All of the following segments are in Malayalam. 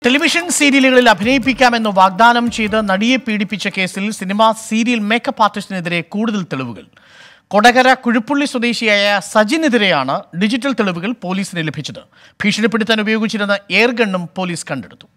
ടെലിവിഷൻ സീരിയലുകളിൽ അഭിനയിപ്പിക്കാമെന്ന് വാഗ്ദാനം ചെയ്ത് നടിയെ പീഡിപ്പിച്ച കേസിൽ സിനിമാ സീരിയൽ മേക്കപ്പ് ആർട്ടിസ്റ്റിനെതിരെ കൂടുതൽ തെളിവുകൾ കൊടകര കുഴുപ്പുള്ളി സ്വദേശിയായ സജിനെതിരെയാണ് ഡിജിറ്റൽ തെളിവുകൾ പോലീസിന് ലഭിച്ചത് ഭീഷണിപ്പെടുത്താൻ ഉപയോഗിച്ചിരുന്ന എയർഗണ്ണും പോലീസ് കണ്ടെടുത്തു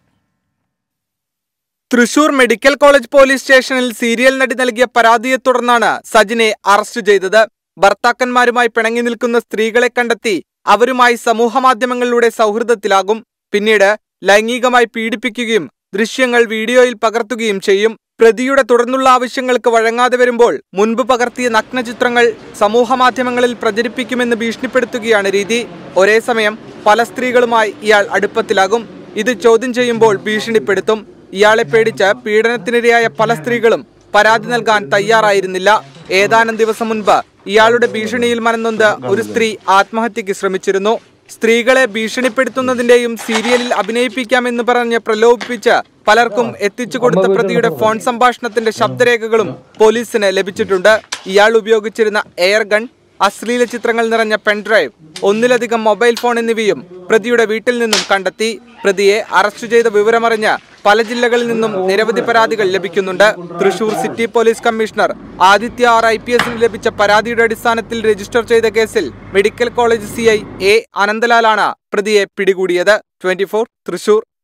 തൃശൂർ മെഡിക്കൽ കോളേജ് പോലീസ് സ്റ്റേഷനിൽ സീരിയൽ നടി നൽകിയ പരാതിയെ തുടർന്നാണ് സജിനെ അറസ്റ്റ് ചെയ്തത് ഭർത്താക്കന്മാരുമായി പിണങ്ങി നിൽക്കുന്ന സ്ത്രീകളെ കണ്ടെത്തി അവരുമായി സമൂഹമാധ്യമങ്ങളിലൂടെ സൗഹൃദത്തിലാകും പിന്നീട് ലൈംഗികമായി പീഡിപ്പിക്കുകയും ദൃശ്യങ്ങൾ വീഡിയോയിൽ പകർത്തുകയും ചെയ്യും പ്രതിയുടെ തുടർന്നുള്ള ആവശ്യങ്ങൾക്ക് വഴങ്ങാതെ വരുമ്പോൾ മുൻപ് പകർത്തിയ നഗ്നചിത്രങ്ങൾ സമൂഹമാധ്യമങ്ങളിൽ പ്രചരിപ്പിക്കുമെന്ന് ഭീഷണിപ്പെടുത്തുകയാണ് രീതി ഒരേ സമയം പല സ്ത്രീകളുമായി ഇയാൾ അടുപ്പത്തിലാകും ഇത് ചോദ്യം ചെയ്യുമ്പോൾ ഭീഷണിപ്പെടുത്തും ഇയാളെ പേടിച്ച് പീഡനത്തിനിരയായ പല സ്ത്രീകളും പരാതി നൽകാൻ തയ്യാറായിരുന്നില്ല ഏതാനും ദിവസം മുൻപ് ഇയാളുടെ ഭീഷണിയിൽ മനന്നൊന്ത് ഒരു സ്ത്രീ ആത്മഹത്യക്ക് ശ്രമിച്ചിരുന്നു സ്ത്രീകളെ ഭീഷണിപ്പെടുത്തുന്നതിന്റെയും സീരിയലിൽ അഭിനയിപ്പിക്കാമെന്ന് പറഞ്ഞ് പ്രലോഭിപ്പിച്ച് പലർക്കും എത്തിച്ചു കൊടുത്ത പ്രതിയുടെ ഫോൺ സംഭാഷണത്തിന്റെ ശബ്ദരേഖകളും പോലീസിന് ലഭിച്ചിട്ടുണ്ട് ഇയാൾ ഉപയോഗിച്ചിരുന്ന എയർ ഗൺ അശ്ലീല ചിത്രങ്ങൾ നിറഞ്ഞ പെൻഡ്രൈവ് ഒന്നിലധികം മൊബൈൽ ഫോൺ എന്നിവയും പ്രതിയുടെ വീട്ടിൽ നിന്നും കണ്ടെത്തി പ്രതിയെ അറസ്റ്റ് ചെയ്ത വിവരമറിഞ്ഞ് പല ജില്ലകളിൽ നിന്നും നിരവധി പരാതികൾ ലഭിക്കുന്നുണ്ട് Thrissur city police commissioner Aditya R I P എസിന് ലഭിച്ച പരാതിയുടെ അടിസ്ഥാനത്തിൽ രജിസ്റ്റർ ചെയ്ത കേസിൽ medical college C I A അനന്തലാലാണ് പ്രതിയെ പിടികൂടിയത് ട്വന്റി തൃശൂർ